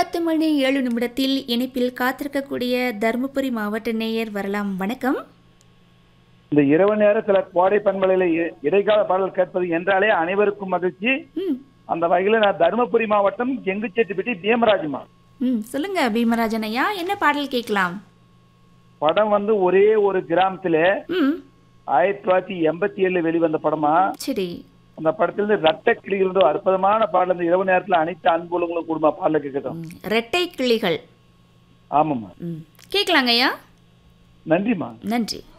பத்து மணி ஏழு நிமிடத்தில் இணைப்பில் காத்திருக்கக்கூடிய தருமபுரி மாவட்ட நேயர் வரலாம் வணக்கம் இந்த இரவு நேரத்துல கோடை பண்பலையில இ- இடைக்கால பாடல் கேட்பது என்றாலே அனைவருக்கும் மகிழ்ச்சி ம் அந்த வகையில நான் தருமபுரி மாவட்டம் கெங்குச்செட்டிப்பட்டி பீமராஜுமா ம் சொல்லுங்க பீமராஜன் ஐயா என்ன பாடல் கேட்கலாம் படம் வந்து ஒரே ஒரு கிராமத்துல ம் ஆயிரத்தி தொள்ளாயிரத்தி எண்பத்தி ஏழுல வெளிவந்த படமா சரி அந்த படத்திலிருந்து ரத்த கிளிகள் ஒரு அற்புதமான பாடல் இந்த இரவு நேரத்துல அனைத்து அன்புலங்களும் குடும்ப பாடல கேட்கட்டும் ம், ரெட்டை கிளிகள் ஆமாம்மா ம் கேட்கலாங்க ஐயா நன்றிம்மா நன்றி